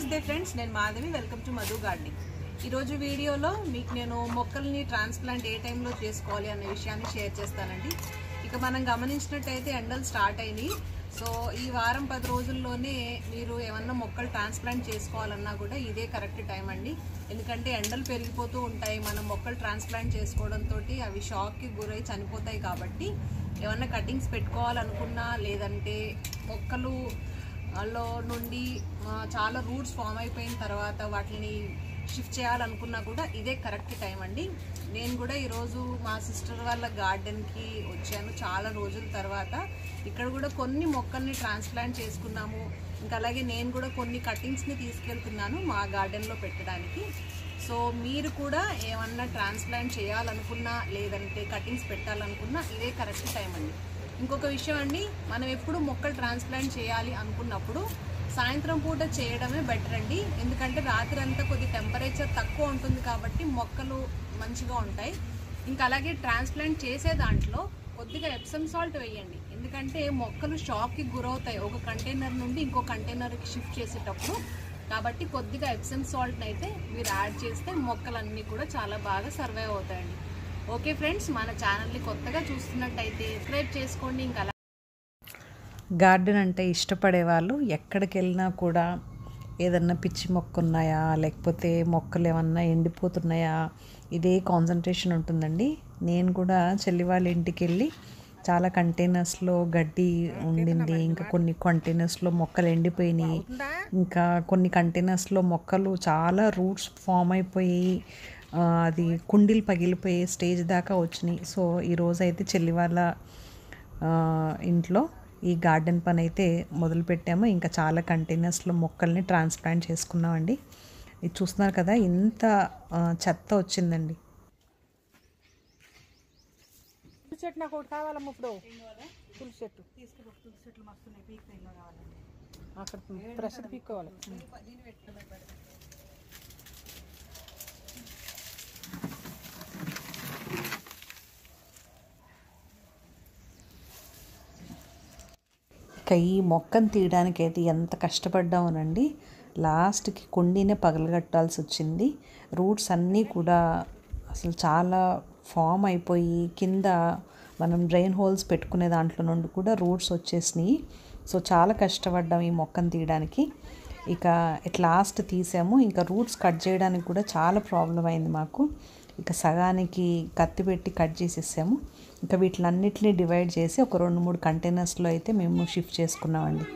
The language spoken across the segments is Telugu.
నమస్తే ఫ్రెండ్స్ నేను Madhavi welcome to Madhu gardening ఈరోజు వీడియోలో మీకు నేను మొక్కల్ని ట్రాన్స్ప్లాంట్ ఏ టైంలో చేసుకోవాలి అనే విషయాన్ని షేర్ చేస్తానండి ఇక మనం గమనించినట్టయితే ఎండలు స్టార్ట్ అయినాయి సో ఈ వారం పది రోజుల్లోనే మీరు ఏమన్నా మొక్కలు ట్రాన్స్ప్లాంట్ చేసుకోవాలన్నా కూడా ఇదే కరెక్ట్ టైం అండి ఎందుకంటే ఎండలు పెరిగిపోతూ ఉంటాయి మనం మొక్కలు ట్రాన్స్ప్లాంట్ చేసుకోవడంతో అవి షాక్కి గురై చనిపోతాయి కాబట్టి ఏమన్నా కటింగ్స్ పెట్టుకోవాలనుకున్నా లేదంటే మొక్కలు లో నుండి ఆ, చాలా రూట్స్ ఫామ్ అయిపోయిన తర్వాత వాటిని షిఫ్ట్ చేయాలనుకున్నా కూడా ఇదే కరెక్ట్ టైం అండి నేను కూడా ఈరోజు మా సిస్టర్ వాళ్ళ గార్డెన్కి వచ్చాను చాలా రోజుల తర్వాత ఇక్కడ కూడా కొన్ని మొక్కల్ని ట్రాన్స్ప్లాంట్ చేసుకున్నాము ఇంకా అలాగే నేను కూడా కొన్ని కటింగ్స్ని తీసుకెళ్తున్నాను మా గార్డెన్లో పెట్టడానికి సో మీరు కూడా ఏమన్నా ట్రాన్స్ప్లాంట్ చేయాలనుకున్నా లేదంటే కటింగ్స్ పెట్టాలనుకున్నా ఇదే కరెక్ట్ టైం అండి ఇంకొక విషయం అండి మనం ఎప్పుడు మొక్కలు ట్రాన్స్ప్లాంట్ చేయాలి అనుకున్నప్పుడు సాయంత్రం పూట చేయడమే బెటర్ అండి ఎందుకంటే రాత్రి అంతా కొద్ది టెంపరేచర్ తక్కువ ఉంటుంది కాబట్టి మొక్కలు మంచిగా ఉంటాయి ఇంకా అలాగే ట్రాన్స్ప్లాంట్ చేసే దాంట్లో కొద్దిగా ఎప్సమ్ సాల్ట్ వేయండి ఎందుకంటే మొక్కలు షాక్కి గురవుతాయి ఒక కంటైనర్ నుండి ఇంకో కంటైనర్కి షిఫ్ట్ చేసేటప్పుడు కాబట్టి కొద్దిగా ఎప్సమ్ సాల్ట్ని అయితే మీరు యాడ్ చేస్తే మొక్కలన్నీ కూడా చాలా బాగా సర్వైవ్ అవుతాయండి ఓకే ఫ్రెండ్స్ మన ఛానల్ని కొత్తగా చూస్తున్నట్టయితే సబ్స్క్రైబ్ చేసుకోండి ఇంకా అలా గార్డెన్ అంటే ఇష్టపడే వాళ్ళు ఎక్కడికి వెళ్ళినా కూడా ఏదన్నా పిచ్చి మొక్క ఉన్నాయా లేకపోతే మొక్కలు ఏమన్నా ఎండిపోతున్నాయా ఇదే కాన్సన్ట్రేషన్ ఉంటుందండి నేను కూడా చెల్లి వాళ్ళ ఇంటికి వెళ్ళి చాలా కంటైనర్స్లో గడ్డి ఉండింది ఇంకా కొన్ని కంటైనర్స్లో మొక్కలు ఎండిపోయినాయి ఇంకా కొన్ని కంటైనర్స్లో మొక్కలు చాలా రూట్స్ ఫామ్ అయిపోయి ఆ, అది కుండీలు పగిలిపోయే స్టేజ్ దాకా వచ్చినాయి సో ఈరోజు అయితే చెల్లి వాళ్ళ ఆ, ఇంట్లో ఈ గార్డెన్ పని అయితే మొదలుపెట్టాము ఇంకా చాలా కంటైనర్స్లో మొక్కల్ని ట్రాన్స్ప్లాంట్ చేసుకున్నామండి ఇది చూస్తున్నారు కదా ఇంత ఆ, చెత్త వచ్చిందండి తులసి చెట్టు నాకు ఒకటి కావాలమ్మ ఇప్పుడు తులసి చెట్టు అక్కడ ఫ్రెష్ పీక్కోవాలి ఇక ఈ మొక్కను తీయడానికి అయితే ఎంత కష్టపడ్డామోనండి లాస్ట్కి కుండీనే పగలగట్టాల్సి వచ్చింది రూట్స్ అన్నీ కూడా అసలు చాలా ఫామ్ అయిపోయి కింద మనం డ్రైన్ హోల్స్ పెట్టుకునే దాంట్లో నుండి కూడా రూట్స్ వచ్చేసినాయి సో చాలా కష్టపడ్డాం ఈ మొక్కను తీయడానికి ఇక ఇట్ లాస్ట్ తీసాము ఇంకా రూట్స్ కట్ చేయడానికి కూడా చాలా ప్రాబ్లం అయింది మాకు ఇక సగానికి కత్తి పెట్టి కట్ చేసేసాము ఇంకా వీటిలన్నిటిని డివైడ్ చేసి ఒక రెండు మూడు కంటైనర్స్లో అయితే మేము షిఫ్ట్ చేసుకున్నామండి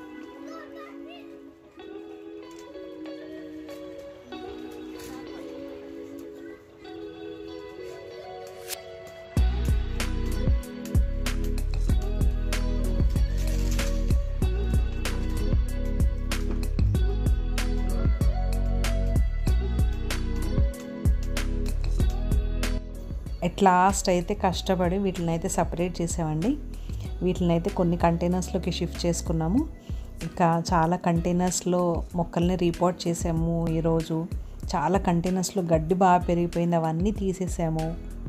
ఎట్ లాస్ట్ అయితే కష్టపడి వీటిని అయితే సపరేట్ చేసామండి వీటిని అయితే కొన్ని కంటైనర్స్లోకి షిఫ్ట్ చేసుకున్నాము ఇంకా చాలా కంటైనర్స్లో మొక్కల్ని రిపోర్ట్ చేసాము ఈరోజు చాలా కంటైనర్స్లో గడ్డి బాగా పెరిగిపోయింది అవన్నీ తీసేసాము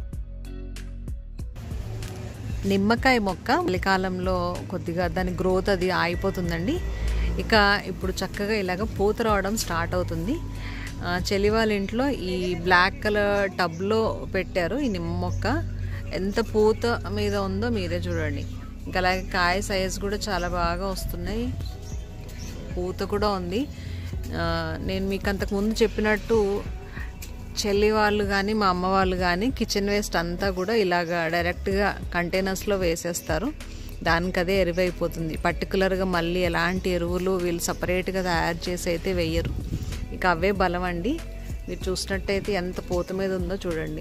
నిమ్మకాయ మొక్క చలికాలంలో కొద్దిగా దాని గ్రోత్ అది ఆగిపోతుందండి ఇక ఇప్పుడు చక్కగా ఇలాగ పూత రావడం స్టార్ట్ అవుతుంది ఆ, చెలి వాళ్ళ ఇంట్లో ఈ బ్లాక్ కలర్ టబ్లో పెట్టారు ఈ నిమ్మ మొక్క ఎంత పూత మీద ఉందో మీరే చూడండి ఇంకా అలాగే కాయ సైజ్ కూడా చాలా బాగా వస్తున్నాయి పూత కూడా ఉంది ఆ, నేను మీకు అంతకుముందు చెప్పినట్టు చెల్లి వాళ్ళు కానీ మా అమ్మ వాళ్ళు కానీ కిచెన్ వేస్ట్ అంతా కూడా ఇలాగా డైరెక్ట్గా కంటైనర్స్లో వేసేస్తారు దానికి అదే ఎరువైపోతుంది పర్టికులర్గా మళ్ళీ ఎలాంటి ఎరువులు వీళ్ళు సపరేట్గా తయారు చేసి అయితే వేయరు ఇక అవే బలం అండి మీరు చూసినట్టయితే ఎంత పూత మీద ఉందో చూడండి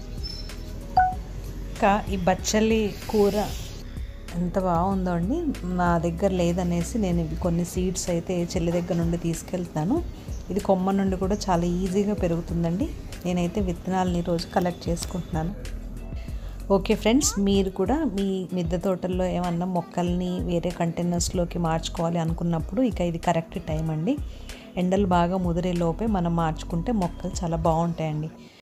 ఇంకా ఈ బచ్చలి కూర ఎంత బాగుందో అండి నా దగ్గర లేదనేసి నేను ఇవి కొన్ని సీడ్స్ అయితే చెల్లి దగ్గర నుండి తీసుకెళ్తాను ఇది కొమ్మ నుండి కూడా చాలా ఈజీగా పెరుగుతుందండి నేనైతే విత్తనాలని రోజు కలెక్ట్ చేసుకుంటున్నాను ఓకే ఫ్రెండ్స్ మీరు కూడా మీ మిద్దె తోటల్లో ఏమన్నా మొక్కల్ని వేరే కంటైనర్స్లోకి మార్చుకోవాలి అనుకున్నప్పుడు ఇక ఇది కరెక్ట్ టైం అండి ఎండలు బాగా ముదిరే లోపే మనం మార్చుకుంటే మొక్కలు చాలా బాగుంటాయండి